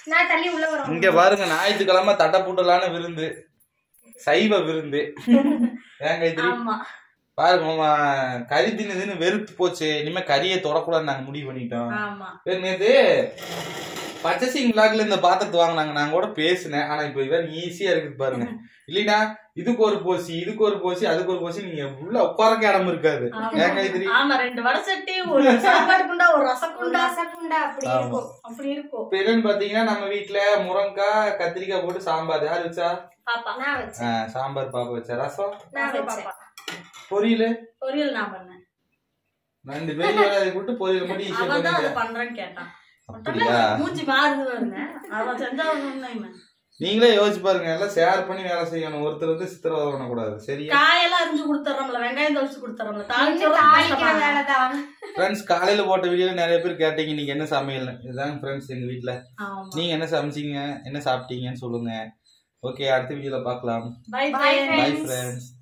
நான் தள்ளி உள்ள வரோம் இங்க பாருங்க ஞாயிற்றுக்கிழமை தட்டை போட்டலான விருந்து சைவ விருந்து ஏன் கைத்திரி ஆமா பாருங்க மாமா கறி தின்னுதுன்னு வெறுத்து போச்சு இனிமே கறியை தொடக்கூடாது நாங்க முடிவு பண்ணிட்டோம் ஆமா சரி, நேத்து பச்சசிங் விளாக்ல இந்த பாத்திரத்தை வாங்கினாங்க நான் கூட பேசினேன் ஆனா இப்ப இவன் ஈஸியா இருக்குது பாருங்க இல்லைன்னா இதுக்கு ஒரு போசி இதுக்கு ஒரு போசி அதுக்கு ஒரு போசி நீங்க உள்ள உட்காரக்க இடம் இருக்காது ஆமா. ஏன் கைத்திரி ஆமா ரெண்டு வடை சட்டி ஒரு சாப்பாடு குண்டா ஒரு ரசக்குண்டா ரசகுண்டா அப்படி ஆமா. இருக்கும் அப்படி இருக்கும் இப்ப என்னன்னு பாத்தீங்கன்னா நம்ம வீட்ல முருங்கைக்காய் கத்திரிக்காய் போட்டு சாம்பார் யார் வச்சா பாப்பா நான் வச்சேன் ஆ, சாம்பார் பாப்பா வச்சா ரசம் நான் ரசம் வச்சேன் பாப்பா பொரியல் பொரியல் நான் பண்ணேன் ரெண்டு பேரும் வேலையை விட்டு பொரியல் மட்டும் ஈஸியா அவன் தான் அதை பண்ணிட்டேன் பண்றேன்னு கேட்டான் அப்படியா மூஞ்சி மாறுது பாருங்க அவன் செஞ்சா ஒண்ணு நீங்களே யோசிச்சு பாருங்க எல்லாம் ஷேர் பண்ணி வேலை செய்யணும் ஒருத்தர் வந்து சித்திரவதை பண்ணக்கூடாது சரியா காயெல்லாம் அரிஞ்சு கொடுத்துறோம்ல வெங்காயம் தவிச்சு கொடுத்துறோம்ல இன்னும் தாளிக்கிற வேலைதான் ஃப்ரெண்ட்ஸ் காலையில போட்ட வீடியோல நிறைய பேர் கேட்டீங்க நீங்க என்ன சமையல் இதுதாங்க ஃப்ரெண்ட்ஸ் எங்க வீட்ல ஆமா நீங்க என்ன சமைச்சீங்க என்ன சாப்பிட்டீங்கன்னு சொல்லுங்க ஓகே அடுத்த வீடியோல பார்க்கலாம் bye Bye, bye bye Friends. Friends